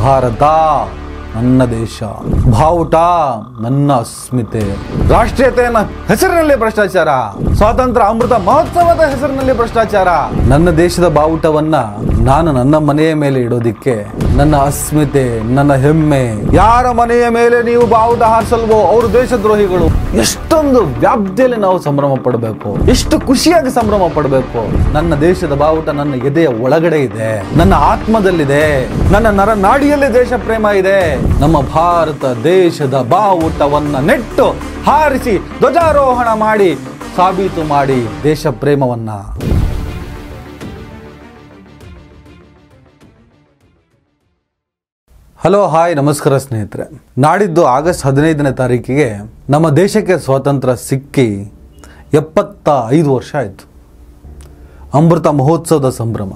ಭಾರತ ನನ್ನ ದೇಶ ಬಾವುಟ ನನ್ನ ಅಸ್ಮಿತೆ ರಾಷ್ಟ್ರೀಯತೆಯನ್ನ ಹೆಸರಿನಲ್ಲಿ ಭ್ರಷ್ಟಾಚಾರ ಸ್ವಾತಂತ್ರ್ಯ ಅಮೃತ ಮಹೋತ್ಸವದ ಹೆಸರಿನಲ್ಲಿ ಭ್ರಷ್ಟಾಚಾರ ನನ್ನ ದೇಶದ ಬಾವುಟವನ್ನ ನಾನು ನನ್ನ ಮನೆಯ ಮೇಲೆ ಇಡೋದಿಕ್ಕೆ ನನ್ನ ಅಸ್ಮಿತೆ ನನ್ನ ಹೆಮ್ಮೆ ಯಾರ ಮನೆಯ ಮೇಲೆ ನೀವು ಬಾವುಟ ಹಾರಿಸಲ್ವೋ ಅವರು ದೇಶದ್ರೋಹಿಗಳು ಎಷ್ಟೊಂದು ವ್ಯಾಪ್ತಿಯಲ್ಲಿ ನಾವು ಸಂಭ್ರಮ ಪಡಬೇಕು ಎಷ್ಟು ಖುಷಿಯಾಗಿ ಸಂಭ್ರಮ ಪಡಬೇಕು ನನ್ನ ದೇಶದ ಬಾವುಟ ನನ್ನ ಎದೆಯ ಒಳಗಡೆ ಇದೆ ನನ್ನ ಆತ್ಮದಲ್ಲಿದೆ ನನ್ನ ನರ ನಾಡಿಯಲ್ಲಿ ದೇಶ ಪ್ರೇಮ ಇದೆ ನಮ್ಮ ಭಾರತ ದೇಶದ ಬಾವುಟವನ್ನ ನೆಟ್ಟು ಹಾರಿಸಿ ಧ್ವಜಾರೋಹಣ ಮಾಡಿ ಸಾಬೀತು ಮಾಡಿ ದೇಶ ಪ್ರೇಮವನ್ನ ಹಲೋ ಹಾಯ್ ನಮಸ್ಕಾರ ಸ್ನೇಹಿತರೆ ನಾಡಿದ್ದು ಆಗಸ್ಟ್ ಹದಿನೈದನೇ ತಾರೀಕಿಗೆ ನಮ್ಮ ದೇಶಕ್ಕೆ ಸ್ವಾತಂತ್ರ್ಯ ಸಿಕ್ಕಿ ಎಪ್ಪತ್ತ ಐದು ವರ್ಷ ಆಯಿತು ಅಮೃತ ಮಹೋತ್ಸವದ ಸಂಭ್ರಮ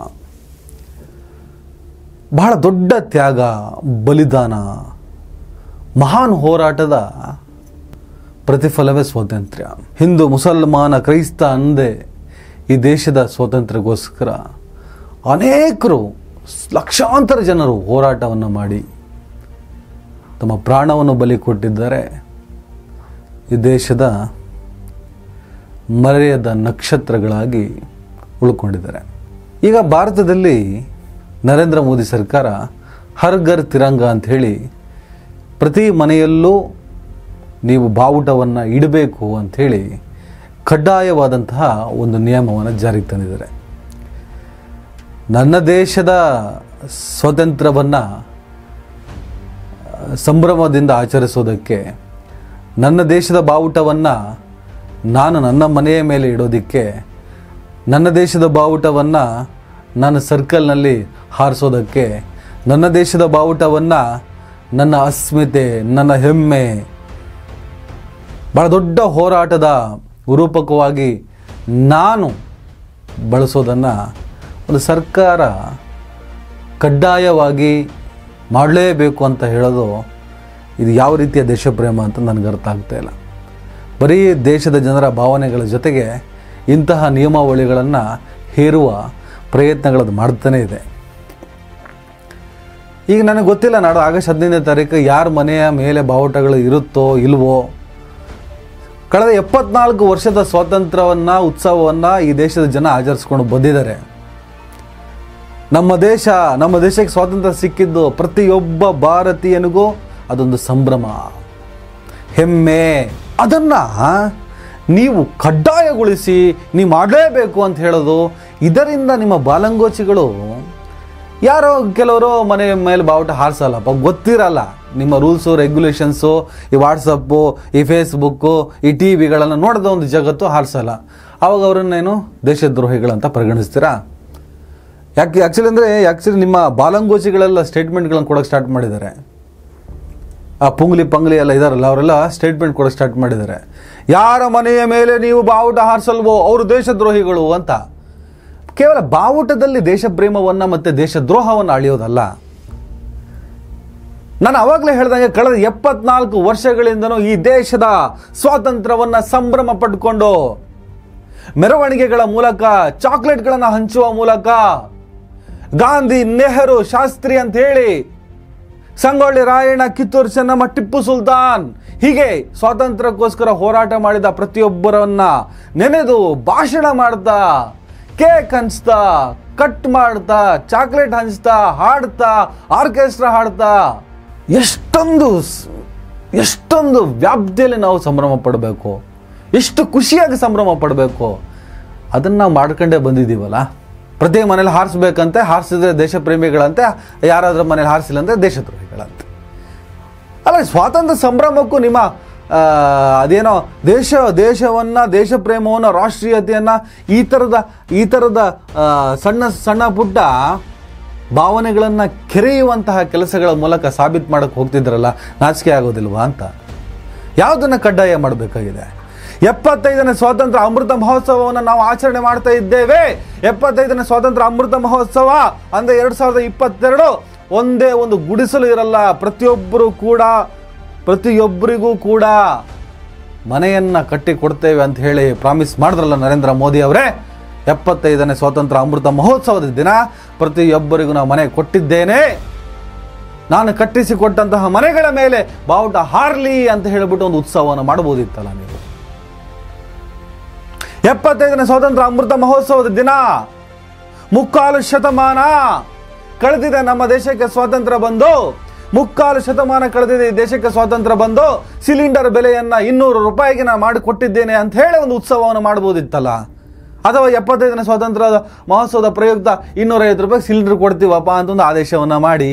ಬಹಳ ದೊಡ್ಡ ತ್ಯಾಗ ಬಲಿದಾನ ಮಹಾನ್ ಹೋರಾಟದ ಪ್ರತಿಫಲವೇ ಸ್ವಾತಂತ್ರ್ಯ ಹಿಂದೂ ಮುಸಲ್ಮಾನ ಕ್ರೈಸ್ತ ಅಂದೆ ಈ ದೇಶದ ಸ್ವಾತಂತ್ರ್ಯಕ್ಕೋಸ್ಕರ ಅನೇಕರು ಲಕ್ಷಾಂತರ ಜನರು ಹೋರಾಟವನ್ನು ಮಾಡಿ ತಮ್ಮ ಪ್ರಾಣವನ್ನು ಬಲಿ ಕೊಟ್ಟಿದ್ದಾರೆ ಈ ದೇಶದ ಮರೆಯದ ನಕ್ಷತ್ರಗಳಾಗಿ ಉಳ್ಕೊಂಡಿದ್ದಾರೆ ಈಗ ಭಾರತದಲ್ಲಿ ನರೇಂದ್ರ ಮೋದಿ ಸರ್ಕಾರ ಹರ್ ಘರ್ ತಿರಂಗ ಅಂತ ಹೇಳಿ ಪ್ರತಿ ಮನೆಯಲ್ಲೂ ನೀವು ಬಾವುಟವನ್ನು ಇಡಬೇಕು ಅಂಥೇಳಿ ಕಡ್ಡಾಯವಾದಂತಹ ಒಂದು ನಿಯಮವನ್ನು ಜಾರಿಗೆ ತಂದಿದ್ದಾರೆ ನನ್ನ ದೇಶದ ಸ್ವಾತಂತ್ರ್ಯವನ್ನು ಸಂಭ್ರಮದಿಂದ ಆಚರಿಸೋದಕ್ಕೆ ನನ್ನ ದೇಶದ ಬಾವುಟವನ್ನು ನಾನು ನನ್ನ ಮನೆಯ ಮೇಲೆ ಇಡೋದಕ್ಕೆ ನನ್ನ ದೇಶದ ಬಾವುಟವನ್ನು ನಾನು ಸರ್ಕಲ್ನಲ್ಲಿ ಹಾರಿಸೋದಕ್ಕೆ ನನ್ನ ದೇಶದ ಬಾವುಟವನ್ನು ನನ್ನ ಅಸ್ಮಿತೆ ನನ್ನ ಹೆಮ್ಮೆ ಭಾಳ ದೊಡ್ಡ ಹೋರಾಟದ ರೂಪಕವಾಗಿ ನಾನು ಬಳಸೋದನ್ನು ಒಂದು ಸರ್ಕಾರ ಕಡ್ಡಾಯವಾಗಿ ಮಾಡಲೇಬೇಕು ಅಂತ ಹೇಳೋದು ಇದು ಯಾವ ರೀತಿಯ ದೇಶಪ್ರೇಮ ಅಂತ ನನಗೆ ಅರ್ಥ ಆಗ್ತಾ ಇಲ್ಲ ಬರೀ ದೇಶದ ಜನರ ಭಾವನೆಗಳ ಜೊತೆಗೆ ಇಂತಹ ನಿಯಮಾವಳಿಗಳನ್ನು ಹೇರುವ ಪ್ರಯತ್ನಗಳದ್ದು ಮಾಡ್ತಾನೇ ಇದೆ ಈಗ ನನಗೆ ಗೊತ್ತಿಲ್ಲ ನಾಡು ಆಗಸ್ಟ್ ಹದಿನೈದನೇ ತಾರೀಕು ಯಾರ ಮನೆಯ ಮೇಲೆ ಬಾವುಟಗಳು ಇರುತ್ತೋ ಇಲ್ವೋ ಕಳೆದ ಎಪ್ಪತ್ನಾಲ್ಕು ವರ್ಷದ ಸ್ವಾತಂತ್ರ್ಯವನ್ನು ಉತ್ಸವವನ್ನು ಈ ದೇಶದ ಜನ ಆಚರಿಸ್ಕೊಂಡು ಬಂದಿದ್ದಾರೆ ನಮ್ಮ ದೇಶ ನಮ್ಮ ದೇಶಕ್ಕೆ ಸ್ವಾತಂತ್ರ್ಯ ಸಿಕ್ಕಿದ್ದು ಪ್ರತಿಯೊಬ್ಬ ಭಾರತೀಯನಿಗೂ ಅದೊಂದು ಸಂಭ್ರಮ ಹೆಮ್ಮೆ ಅದನ್ನು ನೀವು ಕಡ್ಡಾಯಗೊಳಿಸಿ ನೀವು ಮಾಡಲೇಬೇಕು ಅಂತ ಹೇಳೋದು ಇದರಿಂದ ನಿಮ್ಮ ಬಾಲಂಗೋಚಿಗಳು ಯಾರೋ ಕೆಲವರು ಮನೆ ಮೇಲೆ ಬಾವುಟ ಹಾರಿಸಲ್ಲಪ್ಪ ಗೊತ್ತಿರಲ್ಲ ನಿಮ್ಮ ರೂಲ್ಸು ರೆಗ್ಯುಲೇಷನ್ಸು ಈ ವಾಟ್ಸಪ್ಪು ಈ ಫೇಸ್ಬುಕ್ಕು ಈ ಟಿ ವಿಗಳನ್ನು ನೋಡಿದ ಒಂದು ಜಗತ್ತು ಹಾರಿಸಲ್ಲ ಆವಾಗ ಅವರನ್ನೇನು ದೇಶದ್ರೋಹಿಗಳಂತ ಪರಿಗಣಿಸ್ತೀರಾ ಯಾಕೆ ಆ್ಯಕ್ಚುಲಿ ಅಂದರೆ ಆ್ಯಕ್ಚುಲಿ ನಿಮ್ಮ ಬಾಲಂಗೋಚಿಗಳೆಲ್ಲ ಸ್ಟೇಟ್ಮೆಂಟ್ಗಳನ್ನು ಕೊಡೋಕ್ಕೆ ಸ್ಟಾರ್ಟ್ ಮಾಡಿದ್ದಾರೆ ಆ ಪುಂಗ್ಲಿ ಪಂಗ್ಲಿ ಎಲ್ಲ ಇದಾರಲ್ಲ ಅವರೆಲ್ಲ ಸ್ಟೇಟ್ಮೆಂಟ್ ಕೊಡೋಕ್ಕೆ ಸ್ಟಾರ್ಟ್ ಮಾಡಿದ್ದಾರೆ ಯಾರ ಮನೆಯ ಮೇಲೆ ನೀವು ಬಾವುಟ ಹಾರಿಸಲ್ವೋ ಅವರು ದೇಶದ್ರೋಹಿಗಳು ಅಂತ ಕೇವಲ ಬಾವುಟದಲ್ಲಿ ದೇಶ ಪ್ರೇಮವನ್ನು ಮತ್ತು ದೇಶದ್ರೋಹವನ್ನು ಅಳಿಯೋದಲ್ಲ ನಾನು ಅವಾಗಲೇ ಹೇಳ್ದಂಗೆ ಕಳೆದ ಎಪ್ಪತ್ನಾಲ್ಕು ವರ್ಷಗಳಿಂದನೂ ಈ ದೇಶದ ಸ್ವಾತಂತ್ರ್ಯವನ್ನು ಸಂಭ್ರಮ ಪಡ್ಕೊಂಡು ಮೆರವಣಿಗೆಗಳ ಮೂಲಕ ಚಾಕ್ಲೇಟ್ಗಳನ್ನು ಹಂಚುವ ಮೂಲಕ ಗಾಂಧಿ ನೆಹರು ಶಾಸ್ತ್ರಿ ಅಂತ ಹೇಳಿ ಸಂಗೊಳ್ಳಿ ರಾಯಣ್ಣ ಕಿತ್ತೂರು ಚೆನ್ನಮ್ಮ ಟಿಪ್ಪು ಸುಲ್ತಾನ್ ಹೀಗೆ ಸ್ವಾತಂತ್ರ್ಯಕ್ಕೋಸ್ಕರ ಹೋರಾಟ ಮಾಡಿದ ಪ್ರತಿಯೊಬ್ಬರನ್ನ ನೆನೆದು ಭಾಷಣ ಮಾಡ್ತಾ ಕೇಕ್ ಹಂಚ್ತಾ ಕಟ್ ಮಾಡ್ತಾ ಚಾಕ್ಲೇಟ್ ಹಂಚ್ತಾ ಹಾಡ್ತಾ ಆರ್ಕೆಸ್ಟ್ರಾ ಹಾಡ್ತಾ ಎಷ್ಟೊಂದು ಸ್- ಎಷ್ಟೊಂದು ವ್ಯಾಪ್ತಿಯಲ್ಲಿ ನಾವು ಸಂಭ್ರಮ ಪಡಬೇಕು ಎಷ್ಟು ಖುಷಿಯಾಗಿ ಸಂಭ್ರಮ ಪಡಬೇಕು ಅದನ್ನು ನಾವು ಮಾಡ್ಕೊಂಡೇ ಬಂದಿದ್ದೀವಲ್ಲ ಪ್ರತಿ ಮನೇಲಿ ಹಾರಿಸ್ಬೇಕಂತೆ ಹಾರಿಸಿದ್ರೆ ದೇಶ ಪ್ರೇಮಿಗಳಂತೆ ಯಾರಾದ್ರೂ ಮನೇಲಿ ಹಾರಿಸಿಲ್ಲ ಅಂದರೆ ದೇಶದ್ರೋಹಿಗಳಂತೆ ಅಲ್ಲ ಸ್ವಾತಂತ್ರ್ಯ ಸಂಭ್ರಮಕ್ಕೂ ನಿಮ್ಮ ಆ, ಅದೇನೋ ದೇಶ ದೇಶವನ್ನು ದೇಶ ಪ್ರೇಮವನ್ನು ರಾಷ್ಟ್ರೀಯತೆಯನ್ನು ಈ ಥರದ ಈ ಥರದ ಆ, ಸಣ್ಣ ಸಣ್ಣ ಪುಟ್ಟ ಭಾವನೆಗಳನ್ನು ಕೆರೆಯುವಂತಹ ಕೆಲಸಗಳ ಮೂಲಕ ಸಾಬೀತು ಮಾಡೋಕ್ಕೆ ಹೋಗ್ತಿದ್ರಲ್ಲ ನಾಚಿಕೆ ಆಗೋದಿಲ್ವಾ ಅಂತ ಯಾವುದನ್ನು ಕಡ್ಡಾಯ ಮಾಡಬೇಕಾಗಿದೆ ಎಪ್ಪತ್ತೈದನೇ ಸ್ವಾತಂತ್ರ್ಯ ಅಮೃತ ಮಹೋತ್ಸವವನ್ನು ನಾವು ಆಚರಣೆ ಮಾಡ್ತಾ ಇದ್ದೇವೆ ಎಪ್ಪತ್ತೈದನೇ ಸ್ವಾತಂತ್ರ್ಯ ಅಮೃತ ಮಹೋತ್ಸವ ಅಂದರೆ ಎರಡು ಸಾವಿರದ ಇಪ್ಪತ್ತೆರಡು ಒಂದೇ ಒಂದು ಗುಡಿಸಲು ಇರಲ್ಲ ಪ್ರತಿಯೊಬ್ಬರು ಕೂಡ ಪ್ರತಿಯೊಬ್ಬರಿಗೂ ಕೂಡ ಮನೆಯನ್ನು ಕಟ್ಟಿ ಕೊಡ್ತೇವೆ ಅಂತ ಹೇಳಿ ಪ್ರಾಮಿಸ್ ಮಾಡಿದ್ರಲ್ಲ ನರೇಂದ್ರ ಮೋದಿ ಅವರೇ ಎಪ್ಪತ್ತೈದನೇ ಸ್ವಾತಂತ್ರ್ಯ ಅಮೃತ ಮಹೋತ್ಸವದ ದಿನ ಪ್ರತಿಯೊಬ್ಬರಿಗೂ ನಾವು ಮನೆ ಕೊಟ್ಟಿದ್ದೇನೆ ನಾನು ಕಟ್ಟಿಸಿಕೊಟ್ಟಂತಹ ಮನೆಗಳ ಮೇಲೆ ಬಾವುಟ ಹಾರ್ಲಿ ಅಂತ ಹೇಳಿಬಿಟ್ಟು ಒಂದು ಉತ್ಸವವನ್ನು ಮಾಡಬಹುದಿತ್ತಲ್ಲ ನೀವು ಎಪ್ಪತ್ತೈದನೇ ಸ್ವಾತಂತ್ರ್ಯ ಅಮೃತ ಮಹೋತ್ಸವದ ದಿನ ಮುಕ್ಕಾಲು ಶತಮಾನ ಕಳೆದಿದೆ ನಮ್ಮ ದೇಶಕ್ಕೆ ಸ್ವಾತಂತ್ರ್ಯ ಬಂದು ಮುಕ್ಕಾಲು ಶತಮಾನ ಕಳೆದಿದೆ ಈ ದೇಶಕ್ಕೆ ಸ್ವಾತಂತ್ರ್ಯ ಬಂದು ಸಿಲಿಂಡರ್ ಬೆಲೆಯನ್ನ ಇನ್ನೂರು ರೂಪಾಯಿಗೆ ನಾನು ಮಾಡಿಕೊಟ್ಟಿದ್ದೇನೆ ಅಂತ ಹೇಳಿ ಒಂದು ಉತ್ಸವವನ್ನು ಮಾಡಬಹುದಿತ್ತಲ್ಲ ಅಥವಾ ಎಪ್ಪತ್ತೈದನೇ ಸ್ವಾತಂತ್ರ್ಯ ಮಹೋತ್ಸವದ ಪ್ರಯುಕ್ತ ಇನ್ನೂರೈವತ್ತು ರೂಪಾಯಿ ಸಿಲಿಂಡರ್ ಕೊಡ್ತೀವಪ್ಪ ಅಂತ ಒಂದು ಆದೇಶವನ್ನ ಮಾಡಿ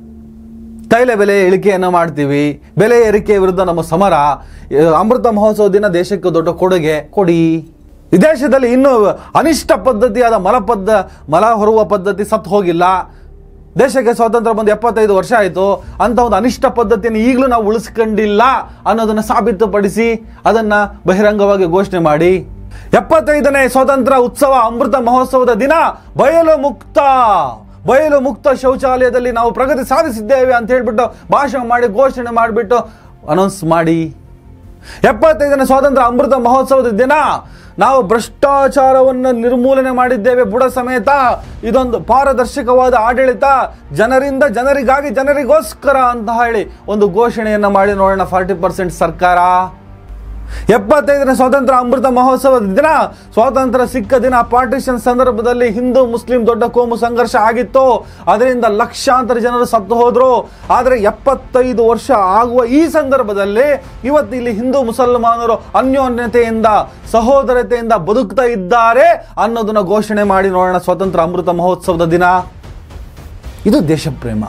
ತೈಲ ಬೆಲೆ ಇಳಿಕೆಯನ್ನು ಮಾಡ್ತೀವಿ ಬೆಲೆ ಏರಿಕೆ ವಿರುದ್ಧ ನಮ್ಮ ಸಮರ ಆ, ಅಮೃತ ಮಹೋತ್ಸವ ದಿನ ದೇಶಕ್ಕೆ ದೊಡ್ಡ ಕೊಡುಗೆ ಕೊಡಿ ಈ ದೇಶದಲ್ಲಿ ಇನ್ನೂ ಅನಿಷ್ಟ ಪದ್ಧತಿಯಾದ ಮಲ ಪದ್ಧ ಮಲ ಹೊರುವ ಪದ್ಧತಿ ಸತ್ತು ಹೋಗಿಲ್ಲ ದೇಶಕ್ಕೆ ಸ್ವಾತಂತ್ರ್ಯ ಬಂದು ಎಪ್ಪತ್ತೈದು ವರ್ಷ ಆಯಿತು ಅಂತ ಒಂದು ಅನಿಷ್ಟ ಪದ್ಧತಿಯನ್ನು ಈಗಲೂ ನಾವು ಉಳಿಸ್ಕೊಂಡಿಲ್ಲ ಅನ್ನೋದನ್ನು ಸಾಬೀತುಪಡಿಸಿ ಅದನ್ನ ಬಹಿರಂಗವಾಗಿ ಘೋಷಣೆ ಮಾಡಿ ಎಪ್ಪತ್ತೈದನೇ ಸ್ವಾತಂತ್ರ್ಯ ಉತ್ಸವ ಅಮೃತ ಮಹೋತ್ಸವದ ದಿನ ಬಯಲು ಮುಕ್ತ ಬಯಲು ಮುಕ್ತ ಶೌಚಾಲಯದಲ್ಲಿ ನಾವು ಪ್ರಗತಿ ಸಾಧಿಸಿದ್ದೇವೆ ಅಂತ ಹೇಳ್ಬಿಟ್ಟು ಭಾಷಣ ಮಾಡಿ ಘೋಷಣೆ ಮಾಡಿಬಿಟ್ಟು ಅನೌನ್ಸ್ ಮಾಡಿ ಎಪ್ಪತ್ತೈದನೇ ಸ್ವಾತಂತ್ರ್ಯ ಅಮೃತ ಮಹೋತ್ಸವದ ದಿನ ನಾವು ಭ್ರಷ್ಟಾಚಾರವನ್ನು ನಿರ್ಮೂಲನೆ ಮಾಡಿದ್ದೇವೆ ಬುಡ ಸಮೇತ ಇದೊಂದು ಪಾರದರ್ಶಕವಾದ ಆಡಳಿತ ಜನರಿಂದ ಜನರಿಗಾಗಿ ಜನರಿಗೋಸ್ಕರ ಅಂತ ಹೇಳಿ ಒಂದು ಘೋಷಣೆಯನ್ನ ಮಾಡಿ ನೋಡೋಣ ಫಾರ್ಟಿ ಪರ್ಸೆಂಟ್ ಸರ್ಕಾರ ಎಪ್ಪತ್ತೈದನೇ ಸ್ವಾತಂತ್ರ್ಯ ಅಮೃತ ಮಹೋತ್ಸವದ ದಿನ ಸ್ವಾತಂತ್ರ್ಯ ಸಿಕ್ಕ ದಿನ ಪಾರ್ಟಿಷನ್ ಸಂದರ್ಭದಲ್ಲಿ ಹಿಂದೂ ಮುಸ್ಲಿಂ ದೊಡ್ಡ ಕೋಮು ಸಂಘರ್ಷ ಆಗಿತ್ತು ಅದರಿಂದ ಲಕ್ಷಾಂತರ ಜನರು ಸತ್ತು ಹೋದ್ರು ಆದರೆ ಎಪ್ಪತ್ತೈದು ವರ್ಷ ಆಗುವ ಈ ಸಂದರ್ಭದಲ್ಲಿ ಇವತ್ತು ಇಲ್ಲಿ ಹಿಂದೂ ಮುಸಲ್ಮಾನರು ಅನ್ಯೋನ್ಯತೆಯಿಂದ ಸಹೋದರತೆಯಿಂದ ಬದುಕ್ತಾ ಇದ್ದಾರೆ ಅನ್ನೋದನ್ನ ಘೋಷಣೆ ಮಾಡಿ ನೋಡೋಣ ಸ್ವಾತಂತ್ರ್ಯ ಅಮೃತ ಮಹೋತ್ಸವದ ದಿನ ಇದು ದೇಶಪ್ರೇಮ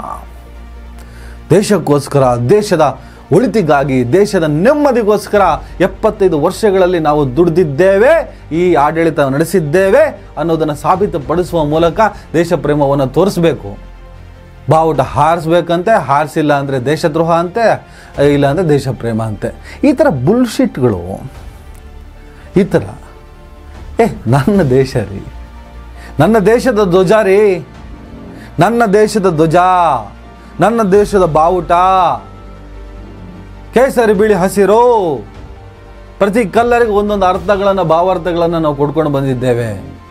ದೇಶಕ್ಕೋಸ್ಕರ ದೇಶದ ಒಳಿತಿಗಾಗಿ ದೇಶದ ನೆಮ್ಮದಿಗೋಸ್ಕರ ಎಪ್ಪತ್ತೈದು ವರ್ಷಗಳಲ್ಲಿ ನಾವು ದುಡಿದಿದ್ದೇವೆ ಈ ಆಡಳಿತ ನಡೆಸಿದ್ದೇವೆ ಅನ್ನೋದನ್ನು ಸಾಬೀತುಪಡಿಸುವ ಮೂಲಕ ದೇಶ ಪ್ರೇಮವನ್ನು ತೋರಿಸ್ಬೇಕು ಬಾವುಟ ಹಾರಿಸ್ಬೇಕಂತೆ ಹಾರಿಸಿಲ್ಲ ಅಂದರೆ ದೇಶದ್ರೋಹ ಅಂತೆ ಇಲ್ಲ ಅಂದರೆ ದೇಶ ಪ್ರೇಮ ಅಂತೆ ಈ ಥರ ಬುಲ್ಶಿಟ್ಗಳು ಈ ಥರ ಏ ನನ್ನ ದೇಶ ರೀ ನನ್ನ ದೇಶದ ಧ್ವಜ ರೀ ನನ್ನ ದೇಶದ ಧ್ವಜ ನನ್ನ ದೇಶದ ಬಾವುಟ ಕೇಸರಿ ಬಿಳಿ ಹಸಿರು ಪ್ರತಿ ಕಲ್ಲರಿಗೂ ಒಂದೊಂದು ಅರ್ಥಗಳನ್ನು ಭಾವಾರ್ಥಗಳನ್ನು ನಾವು ಕೊಡ್ಕೊಂಡು ಬಂದಿದ್ದೇವೆ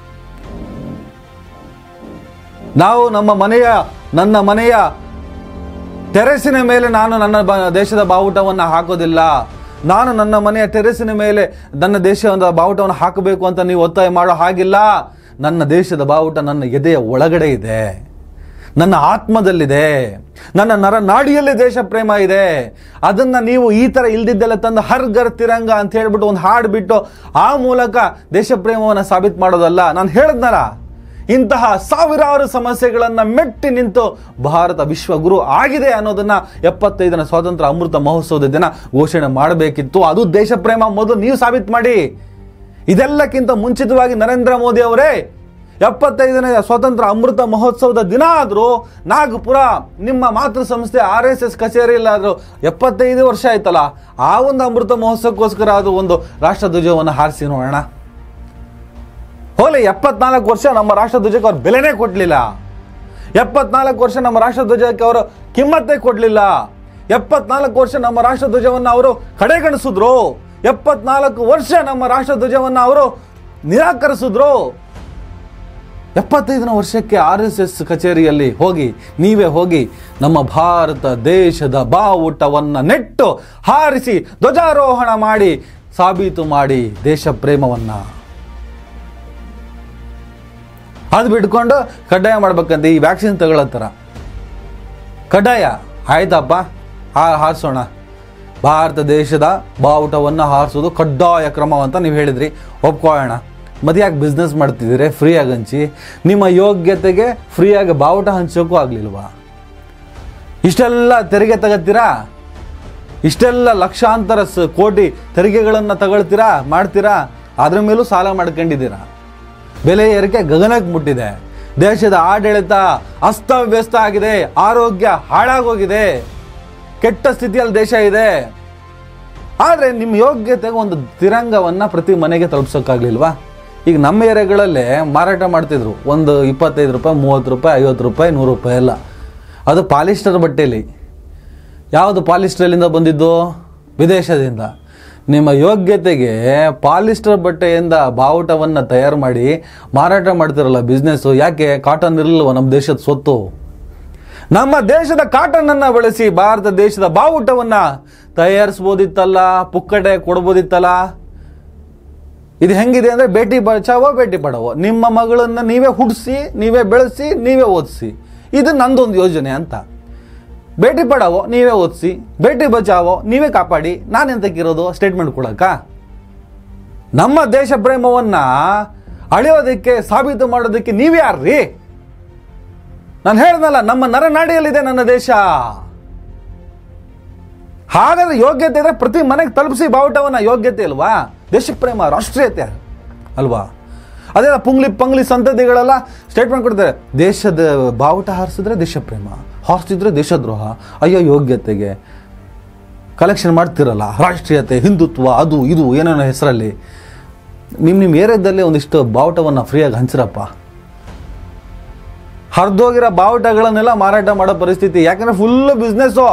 ನಾವು ನಮ್ಮ ಮನೆಯ ನನ್ನ ಮನೆಯ ಟೆರೆಸಿನ ಮೇಲೆ ನಾನು ನನ್ನ ಬ- ದೇಶದ ಬಾವುಟವನ್ನು ಹಾಕೋದಿಲ್ಲ ನಾನು ನನ್ನ ಮನೆಯ ಟೆರೆಸಿನ ಮೇಲೆ ನನ್ನ ದೇಶದ ಬಾವುಟವನ್ನು ಹಾಕಬೇಕು ಅಂತ ನೀವು ಒತ್ತಾಯ ಮಾಡೋ ಹಾಗಿಲ್ಲ ನನ್ನ ದೇಶದ ಬಾವುಟ ನನ್ನ ಎದೆಯ ಒಳಗಡೆ ಇದೆ ನನ್ನ ಆತ್ಮದಲ್ಲಿದೆ ನನ್ನ ನರ ನಾಡಿಯಲ್ಲಿ ದೇಶ ಪ್ರೇಮ ಇದೆ ಅದನ್ನ ನೀವು ಈ ತರ ಇಲ್ದಿದ್ದೆಲ್ಲ ತಂದು ಹರ್ ಗರ್ ತಿರಂಗ ಅಂತ ಹೇಳ್ಬಿಟ್ಟು ಒಂದು ಹಾಡು ಬಿಟ್ಟು ಆ ಮೂಲಕ ದೇಶ ಪ್ರೇಮವನ್ನು ಸಾಬೀತು ಮಾಡೋದಲ್ಲ ನಾನು ಹೇಳಿದ್ನಲ್ಲ ಇಂತಹ ಸಾವಿರಾರು ಸಮಸ್ಯೆಗಳನ್ನ ಮೆಟ್ಟಿ ನಿಂತು ಭಾರತ ವಿಶ್ವಗುರು ಆಗಿದೆ ಅನ್ನೋದನ್ನ ಎಪ್ಪತ್ತೈದನೇ ಸ್ವಾತಂತ್ರ್ಯ ಅಮೃತ ಮಹೋತ್ಸವದ ದಿನ ಘೋಷಣೆ ಮಾಡಬೇಕಿತ್ತು ಅದು ದೇಶ ಪ್ರೇಮ ಮೊದಲು ನೀವು ಸಾಬೀತು ಮಾಡಿ ಇದೆಲ್ಲಕ್ಕಿಂತ ಮುಂಚಿತವಾಗಿ ನರೇಂದ್ರ ಮೋದಿ ಅವರೇ ಎಪ್ಪತ್ತೈದನೇ ಸ್ವಾತಂತ್ರ್ಯ ಅಮೃತ ಮಹೋತ್ಸವದ ದಿನ ಆದರೂ ನಾಗಪುರ ನಿಮ್ಮ ಮಾತೃ ಸಂಸ್ಥೆ ಆರ್ ಎಸ್ ಎಸ್ ಕಚೇರಿಯಲ್ಲಾದರೂ ಎಪ್ಪತ್ತೈದು ವರ್ಷ ಆಯ್ತಲ್ಲ ಆ ಒಂದು ಅಮೃತ ಮಹೋತ್ಸವಕ್ಕೋಸ್ಕರ ಅದು ಒಂದು ರಾಷ್ಟ್ರಧ್ವಜವನ್ನು ಹಾರಿಸಿ ನೋಡೋಣ ಹೋಗ್ಲಿ ಎಪ್ಪತ್ನಾಲ್ಕು ವರ್ಷ ನಮ್ಮ ರಾಷ್ಟ್ರಧ್ವಜಕ್ಕೆ ಅವ್ರು ಬೆಲೆನೇ ಕೊಡಲಿಲ್ಲ ಎಪ್ಪತ್ನಾಲ್ಕು ವರ್ಷ ನಮ್ಮ ರಾಷ್ಟ್ರಧ್ವಜಕ್ಕೆ ಅವರು ಕಿಮ್ಮತ್ತೇ ಕೊಡಲಿಲ್ಲ ಎಪ್ಪತ್ನಾಲ್ಕು ವರ್ಷ ನಮ್ಮ ರಾಷ್ಟ್ರಧ್ವಜವನ್ನು ಅವರು ಕಡೆಗಣಿಸಿದ್ರು ಎಪ್ಪತ್ನಾಲ್ಕು ವರ್ಷ ನಮ್ಮ ರಾಷ್ಟ್ರಧ್ವಜವನ್ನು ಅವರು ನಿರಾಕರಿಸಿದ್ರು ಎಪ್ಪತ್ತೈದನೇ ವರ್ಷಕ್ಕೆ ಆರ್ ಎಸ್ ಎಸ್ ಕಚೇರಿಯಲ್ಲಿ ಹೋಗಿ ನೀವೇ ಹೋಗಿ ನಮ್ಮ ಭಾರತ ದೇಶದ ಬಾವುಟವನ್ನು ನೆಟ್ಟು ಹಾರಿಸಿ ಧ್ವಜಾರೋಹಣ ಮಾಡಿ ಸಾಬೀತು ಮಾಡಿ ದೇಶ ಪ್ರೇಮವನ್ನು ಅದು ಬಿಟ್ಕೊಂಡು ಕಡ್ಡಾಯ ಮಾಡ್ಬೇಕಂತ ಈ ವ್ಯಾಕ್ಸಿನ್ ತಗೊಳ್ಳೋ ಥರ ಕಡ್ಡಾಯ ಆಯ್ತಪ್ಪ ಹಾ ಹಾರಿಸೋಣ ಭಾರತ ದೇಶದ ಬಾವುಟವನ್ನು ಹಾರಿಸೋದು ಕಡ್ಡಾಯ ಕ್ರಮ ಅಂತ ನೀವು ಹೇಳಿದ್ರಿ ಒಪ್ಕೊಳ್ಳೋಣ ಮತ್ತೆ ಯಾಕೆ ಬಿಸ್ನೆಸ್ ಮಾಡ್ತಿದ್ದೀರಿ ಫ್ರೀಯಾಗಿ ಹಂಚಿ ನಿಮ್ಮ ಯೋಗ್ಯತೆಗೆ ಫ್ರೀಯಾಗಿ ಬಾವುಟ ಹಂಚೋಕ್ಕೂ ಆಗಲಿಲ್ವಾ ಇಷ್ಟೆಲ್ಲ ತೆರಿಗೆ ತಗತ್ತೀರಾ ಇಷ್ಟೆಲ್ಲ ಲಕ್ಷಾಂತರ ಸ ಕೋಟಿ ತೆರಿಗೆಗಳನ್ನು ತಗೊಳ್ತೀರಾ ಮಾಡ್ತೀರಾ ಅದ್ರ ಮೇಲೂ ಸಾಲ ಮಾಡ್ಕೊಂಡಿದ್ದೀರಾ ಬೆಲೆ ಏರಿಕೆ ಗಗನಕ್ಕೆ ಮುಟ್ಟಿದೆ ದೇಶದ ಆಡಳಿತ ಅಸ್ತವ್ಯಸ್ತ ಆಗಿದೆ ಆರೋಗ್ಯ ಹಾಳಾಗೋಗಿದೆ ಕೆಟ್ಟ ಸ್ಥಿತಿಯಲ್ಲಿ ದೇಶ ಇದೆ ಆದರೆ ನಿಮ್ಮ ಯೋಗ್ಯತೆಗೆ ಒಂದು ತಿರಂಗವನ್ನು ಪ್ರತಿ ಮನೆಗೆ ತಲುಪಿಸೋಕ್ಕಾಗಲಿಲ್ವಾ ಈಗ ನಮ್ಮ ಏರಿಯಾಗಳಲ್ಲೇ ಮಾರಾಟ ಮಾಡ್ತಿದ್ರು ಒಂದು ಇಪ್ಪತ್ತೈದು ರೂಪಾಯಿ ಮೂವತ್ತು ರೂಪಾಯಿ ಐವತ್ತು ರೂಪಾಯಿ ನೂರು ರೂಪಾಯಿ ಎಲ್ಲ ಅದು ಪಾಲಿಸ್ಟರ್ ಬಟ್ಟೆಯಲ್ಲಿ ಯಾವುದು ಪಾಲಿಸ್ಟರ್ಲಿಂದ ಬಂದಿದ್ದು ವಿದೇಶದಿಂದ ನಿಮ್ಮ ಯೋಗ್ಯತೆಗೆ ಪಾಲಿಸ್ಟರ್ ಬಟ್ಟೆಯಿಂದ ಬಾವುಟವನ್ನು ತಯಾರು ಮಾಡಿ ಮಾರಾಟ ಮಾಡ್ತಿರಲ್ಲ ಬಿಸ್ನೆಸ್ಸು ಯಾಕೆ ಕಾಟನ್ ಇರಲಿಲ್ವ ನಮ್ಮ ದೇಶದ ಸ್ವತ್ತು ನಮ್ಮ ದೇಶದ ಕಾಟನ್ ಅನ್ನ ಬಳಸಿ ಭಾರತ ದೇಶದ ಬಾವುಟವನ್ನ ತಯಾರಿಸ್ಬೋದಿತ್ತಲ್ಲ ಪುಕ್ಕಟೆ ಕೊಡ್ಬೋದಿತ್ತಲ್ಲ ಇದು ಹೆಂಗಿದೆ ಅಂದ್ರೆ ಬೇಟಿ ಬಚಾವೋ ಬೇಟಿ ಪಡವೋ ನಿಮ್ಮ ಮಗಳನ್ನ ನೀವೇ ಹುಟ್ಟಿಸಿ ನೀವೇ ಬೆಳೆಸಿ ನೀವೇ ಓದಿಸಿ ಇದು ನಂದೊಂದು ಯೋಜನೆ ಅಂತ ಬೇಟಿ ಪಡಾವೋ ನೀವೇ ಓದಿಸಿ ಬೇಟಿ ಬಚಾವೋ ನೀವೇ ಕಾಪಾಡಿ ನಾನೆಂತಕ್ಕಿರೋದು ಸ್ಟೇಟ್ಮೆಂಟ್ ಕೊಡಕ್ಕ ನಮ್ಮ ದೇಶ ಪ್ರೇಮವನ್ನ ಅಳೆಯೋದಕ್ಕೆ ಸಾಬೀತು ಮಾಡೋದಕ್ಕೆ ನೀವ್ಯಾರ್ರಿ ನಾನು ಹೇಳ್ದಲ್ಲ ನಮ್ಮ ನರನಾಡಿಯಲ್ಲಿದೆ ನನ್ನ ದೇಶ ಹಾಗಾದ್ರೆ ಯೋಗ್ಯತೆ ಇದ್ರೆ ಪ್ರತಿ ಮನೆಗೆ ತಲುಪಿಸಿ ಬಾವುಟವನ್ನ ಯೋಗ್ಯತೆ ಅಲ್ವಾ ದೇಶಪ್ರೇಮ ರಾಷ್ಟ್ರೀಯತೆ ಅಲ್ವಾ ಅದೇ ಪುಂಗ್ಲಿ ಪಂಗ್ಲಿ ಸಂತತಿಗಳೆಲ್ಲ ಸ್ಟೇಟ್ಮೆಂಟ್ ಕೊಡ್ತಾರೆ ದೇಶದ ಬಾವುಟ ಹಾರಿಸಿದ್ರೆ ದೇಶಪ್ರೇಮ ಹಾರಿಸಿದ್ರೆ ದೇಶದ್ರೋಹ ಅಯ್ಯೋ ಯೋಗ್ಯತೆಗೆ ಕಲೆಕ್ಷನ್ ಮಾಡ್ತಿರಲ್ಲ ರಾಷ್ಟ್ರೀಯತೆ ಹಿಂದುತ್ವ ಅದು ಇದು ಏನೇನೋ ಹೆಸರಲ್ಲಿ ನಿಮ್ಮ ನಿಮ್ಮ ಏರಿಯಾದಲ್ಲೇ ಒಂದಿಷ್ಟು ಬಾವುಟವನ್ನು ಫ್ರೀಯಾಗಿ ಹಂಚಿರಪ್ಪ ಹರಿದೋಗಿರೋ ಬಾವುಟಗಳನ್ನೆಲ್ಲ ಮಾರಾಟ ಮಾಡೋ ಪರಿಸ್ಥಿತಿ ಯಾಕಂದ್ರೆ ಫುಲ್ ಬಿಸ್ನೆಸ್ಸು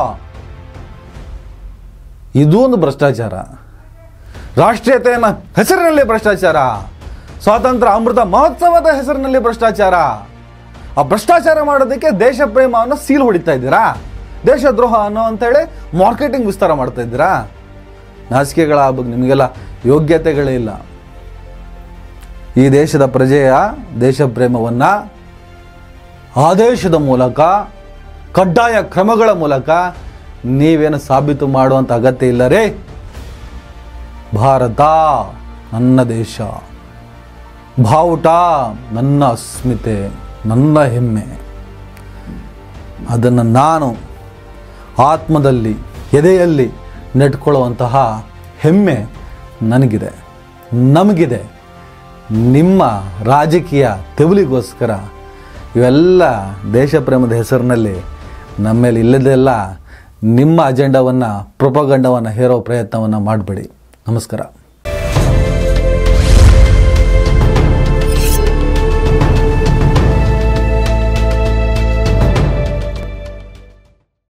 ಇದು ಒಂದು ಭ್ರಷ್ಟಾಚಾರ ರಾಷ್ಟ್ರೀಯತೆಯನ್ನ ಹೆಸರಿನಲ್ಲಿ ಭ್ರಷ್ಟಾಚಾರ ಸ್ವಾತಂತ್ರ್ಯ ಅಮೃತ ಮಹೋತ್ಸವದ ಹೆಸರಿನಲ್ಲಿ ಭ್ರಷ್ಟಾಚಾರ ಆ ಭ್ರಷ್ಟಾಚಾರ ಮಾಡೋದಕ್ಕೆ ದೇಶ ಪ್ರೇಮವನ್ನು ಸೀಲ್ ಹೊಡಿತಾ ಇದ್ದೀರಾ ದೇಶದ್ರೋಹ ಅನ್ನೋ ಅಂತೇಳಿ ಮಾರ್ಕೆಟಿಂಗ್ ವಿಸ್ತಾರ ಮಾಡ್ತಾ ಇದ್ದೀರಾ ನಾಚಿಕೆಗಳ ಬಗ್ಗೆ ನಿಮಗೆಲ್ಲ ಯೋಗ್ಯತೆಗಳೇ ಇಲ್ಲ ಈ ದೇಶದ ಪ್ರಜೆಯ ದೇಶ ಪ್ರೇಮವನ್ನ ಆದೇಶದ ಮೂಲಕ ಕಡ್ಡಾಯ ಕ್ರಮಗಳ ಮೂಲಕ ನೀವೇನು ಸಾಬೀತು ಮಾಡುವಂಥ ಅಗತ್ಯ ಇಲ್ಲ ರೇ ಭಾರತ ನನ್ನ ದೇಶ ಬಾವುಟ ನನ್ನ ಅಸ್ಮಿತೆ ನನ್ನ ಹೆಮ್ಮೆ ಅದನ್ನು ನಾನು ಆತ್ಮದಲ್ಲಿ ಎದೆಯಲ್ಲಿ ನೆಟ್ಕೊಳ್ಳುವಂತಹ ಹೆಮ್ಮೆ ನನಗಿದೆ ನಮಗಿದೆ ನಿಮ್ಮ ರಾಜಕೀಯ ತೆವಲಿಗೋಸ್ಕರ ಇವೆಲ್ಲ ದೇಶ ಪ್ರೇಮದ ಹೆಸರಿನಲ್ಲಿ ನಮ್ಮ ಮೇಲೆ ಇಲ್ಲದೆಲ್ಲ ನಿಮ್ಮ ಅಜೆಂಡವನ್ನು ಪ್ರೊಪಗಂಡವನ್ನು ಹೇರೋ ಪ್ರಯತ್ನವನ್ನು ಮಾಡಬೇಡಿ ನಮಸ್ಕಾರ